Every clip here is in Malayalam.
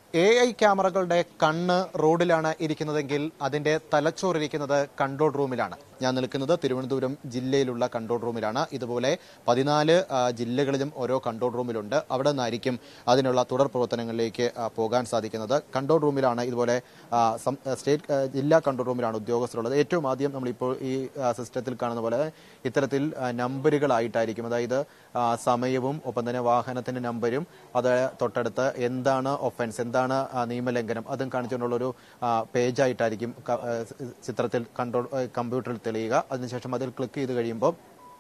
എ ഐ ക്യാമറകളുടെ കണ്ണ് റോഡിലാണ് ഇരിക്കുന്നതെങ്കിൽ അതിന്റെ തലച്ചോറിരിക്കുന്നത് കൺട്രോൾ റൂമിലാണ് ഞാൻ നിൽക്കുന്നത് തിരുവനന്തപുരം ജില്ലയിലുള്ള കൺട്രോൾ റൂമിലാണ് ഇതുപോലെ പതിനാല് ആ, ജില്ലകളിലും ഓരോ കൺട്രോൾ റൂമിലുണ്ട് അവിടെ നിന്നായിരിക്കും അതിനുള്ള തുടർ പ്രവർത്തനങ്ങളിലേക്ക് ആ, പോകാൻ സാധിക്കുന്നത് കൺട്രോൾ റൂമിലാണ് ഇതുപോലെ ആ, സം- ആ, സ്റ്റേറ്റ് ആ, ജില്ലാ കൺട്രോൾ റൂമിലാണ് ഉദ്യോഗസ്ഥരുള്ളത് ഏറ്റവും ആദ്യം നമ്മളിപ്പോൾ ഈ ആ, സിസ്റ്റത്തിൽ കാണുന്ന പോലെ ഇത്തരത്തിൽ ആ, നമ്പറുകളായിട്ടായിരിക്കും അതായത് ആ, സമയവും ഒപ്പം തന്നെ വാഹനത്തിന്റെ നമ്പരും അത് തൊട്ടടുത്ത് എന്താണ് ഒഫൻസ് എന്താണ് ആ, നിയമലംഘനം അതും കാണിച്ചുകൊണ്ടുള്ള ഒരു പേജായിട്ടായിരിക്കും ക- ആ, ചിത്രത്തിൽ കൺട്രോൾ ആ, കമ്പ്യൂട്ടറിൽ തെളിയുക അതിനുശേഷം അതിൽ ക്ലിക്ക് ചെയ്ത് കഴിയുമ്പോൾ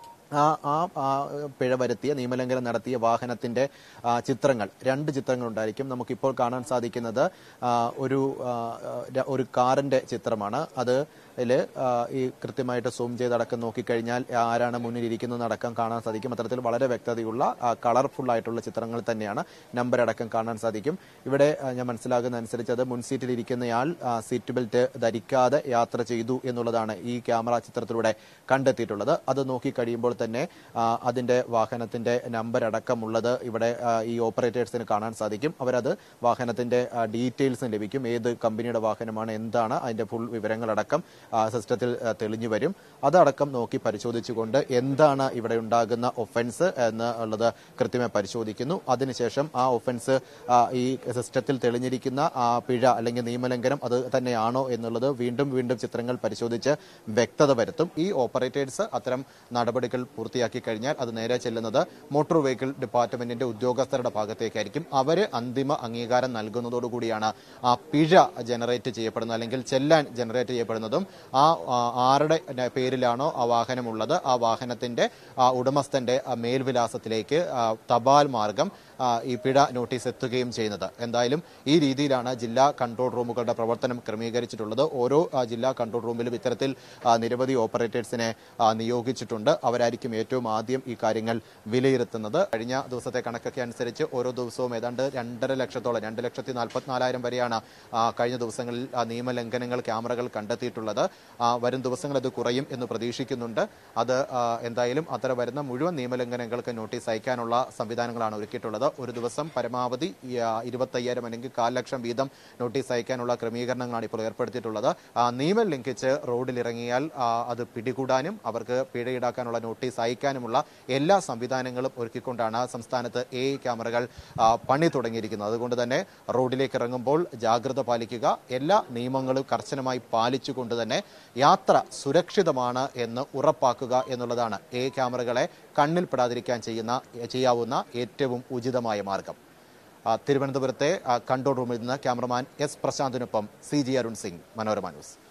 ആ ആ ആ പിഴ വരുത്തിയ നിയമലംഘനം നടത്തിയ വാഹനത്തിന്റെ ആ, ചിത്രങ്ങൾ രണ്ട് ചിത്രങ്ങൾ ഉണ്ടായിരിക്കും നമുക്കിപ്പോൾ കാണാൻ സാധിക്കുന്നത് ആ, ഒരു ആ, ര- ഒരു കാറിന്റെ ചിത്രമാണ് അത് അതിൽ ഈ കൃത്യമായിട്ട് സൂം ചെയ്തടക്കം നോക്കിക്കഴിഞ്ഞാൽ ആരാണ് മുന്നിലിരിക്കുന്നത് അടക്കം കാണാൻ സാധിക്കും അത്തരത്തിൽ വളരെ വ്യക്തതയുള്ള കളർഫുൾ ആയിട്ടുള്ള ചിത്രങ്ങൾ തന്നെയാണ് നമ്പർ അടക്കം കാണാൻ സാധിക്കും ഇവിടെ ആ, ഞാൻ മനസ്സിലാകുന്ന അനുസരിച്ച് അത് മുൻ സീറ്റിൽ ഇരിക്കുന്നയാൾ ആ, സീറ്റ് ബെൽറ്റ് ധരിക്കാതെ യാത്ര ചെയ്തു എന്നുള്ളതാണ് ഈ ക്യാമറ ചിത്രത്തിലൂടെ കണ്ടെത്തിയിട്ടുള്ളത് അത് നോക്കി കഴിയുമ്പോൾ തന്നെ ആ, അതിന്റെ വാഹനത്തിന്റെ നമ്പർ അടക്കമുള്ളത് ഇവിടെ ആ, ഈ ഓപ്പറേറ്റേഴ്സിന് കാണാൻ സാധിക്കും അവരത് വാഹനത്തിന്റെ ഡീറ്റെയിൽസ് ലഭിക്കും ഏത് കമ്പനിയുടെ വാഹനമാണ് എന്താണ് അതിന്റെ ഫുൾ വിവരങ്ങളടക്കം ആ, സിസ്റ്റത്തിൽ ആ, തെളിഞ്ഞു വരും അതടക്കം നോക്കി പരിശോധിച്ചുകൊണ്ട് എന്താണ് ഇവിടെ ഉണ്ടാകുന്ന ഒഫൻസ് എന്ന് ഉള്ളത് കൃത്യമായി പരിശോധിക്കുന്നു അതിനുശേഷം ആ ഒഫൻസ് ആ, ഈ സിസ്റ്റത്തിൽ തെളിഞ്ഞിരിക്കുന്ന ആ പിഴ അല്ലെങ്കിൽ നിയമലംഘനം അത് തന്നെയാണോ എന്നുള്ളത് വീണ്ടും വീണ്ടും ചിത്രങ്ങൾ പരിശോധിച്ച് വ്യക്തത വരുത്തും ഈ ഓപ്പറേറ്റേഴ്സ് അത്തരം നടപടികൾ പൂർത്തിയാക്കി കഴിഞ്ഞാൽ അത് നേരെ ചെല്ലുന്നത് മോട്ടോർ വെഹിക്കിൾ ഡിപ്പാർട്ട്മെന്റിന്റെ ഉദ്യോഗസ്ഥരുടെ ഭാഗത്തേക്കായിരിക്കും അവര് അന്തിമ അംഗീകാരം നൽകുന്നതോടുകൂടിയാണ് ആ പിഴ ജനറേറ്റ് ചെയ്യപ്പെടുന്നത് അല്ലെങ്കിൽ ചെല്ലാൻ ജനറേറ്റ് ചെയ്യപ്പെടുന്നതും ആ ആ, ആരുടെ ന- പേരിലാണോ ആ വാഹനമുള്ളത് ആ വാഹനത്തിന്റെ ആ ഉടമസ്ഥന്റെ ആ മേൽവിലാസത്തിലേക്ക് ആ, തപാൽ മാർഗം ആ, ഈ പിഴ നോട്ടീസ് എത്തുകയും ചെയ്യുന്നത് എന്തായാലും ഈ രീതിയിലാണ് ജില്ലാ കൺട്രോൾ റൂമുകളുടെ പ്രവർത്തനം ക്രമീകരിച്ചിട്ടുള്ളത് ഓരോ ആ, ജില്ലാ കൺട്രോൾ റൂമിലും ഇത്തരത്തിൽ ആ, നിരവധി ഓപ്പറേറ്റേഴ്സിനെ ആ, നിയോഗിച്ചിട്ടുണ്ട് അവരായിരിക്കും ഏറ്റവും ആദ്യം ഈ കാര്യങ്ങൾ വിലയിരുത്തുന്നത് കഴിഞ്ഞ ദിവസത്തെ കണക്കൊക്കെ അനുസരിച്ച് ഓരോ ദിവസവും ഏതാണ്ട് രണ്ടര ലക്ഷത്തോളം രണ്ട് ലക്ഷത്തി നാൽപ്പത്തിനാലായിരം വരെയാണ് ആ, കഴിഞ്ഞ ദിവസങ്ങളിൽ ആ, നിയമലംഘനങ്ങൾ ക്യാമറകൾ കണ്ടെത്തിയിട്ടുള്ളത് ആ, വരും ദിവസങ്ങൾ അത് കുറയും എന്ന് പ്രതീക്ഷിക്കുന്നുണ്ട് അത് ആ, എന്തായാലും അത്ര വരുന്ന മുഴുവൻ നിയമലംഘനങ്ങൾക്ക് നോട്ടീസ് അയക്കാനുള്ള സംവിധാനങ്ങളാണ് ഒരുക്കിയിട്ടുള്ളത് ഒരു ദിവസം പരമാവധി ഈ, ആ, ഇരുപത്തയ്യായിരം അല്ലെങ്കിൽ കാൽ ലക്ഷം വീതം നോട്ടീസ് അയക്കാനുള്ള ക്രമീകരണങ്ങളാണ് ഇപ്പോൾ ഏർപ്പെടുത്തിയിട്ടുള്ളത് ആ, നിയമം ലംഘിച്ച് റോഡിലിറങ്ങിയാൽ ആ, അത് പിടികൂടാനും അവർക്ക് പിഴ ഈടാക്കാനുള്ള നോട്ടീസ് അയക്കാനുമുള്ള എല്ലാ സംവിധാനങ്ങളും ഒരുക്കിക്കൊണ്ടാണ് സംസ്ഥാനത്ത് എ ക്യാമറകൾ ആ, പണി തുടങ്ങിയിരിക്കുന്നത് അതുകൊണ്ട് തന്നെ റോഡിലേക്ക് ഇറങ്ങുമ്പോൾ ജാഗ്രത പാലിക്കുക എല്ലാ നിയമങ്ങളും കർശനമായി പാലിച്ചുകൊണ്ട് തന്നെ യാത്ര സുരക്ഷിതമാണ് എന്ന് ഉറപ്പാക്കുക എന്നുള്ളതാണ് എ ക്യാമറകളെ കണ്ണിൽപ്പെടാതിരിക്കാൻ ചെയ്യുന്ന ചെയ്യാവുന്ന ഏറ്റവും ഉചിതമായ മാർഗം ആ, തിരുവനന്തപുരത്തെ ആ, കൺട്രോൾ റൂമിൽ നിന്ന് ക്യാമറമാൻ എസ് പ്രശാന്തിനൊപ്പം C G Arun Singh Manorama news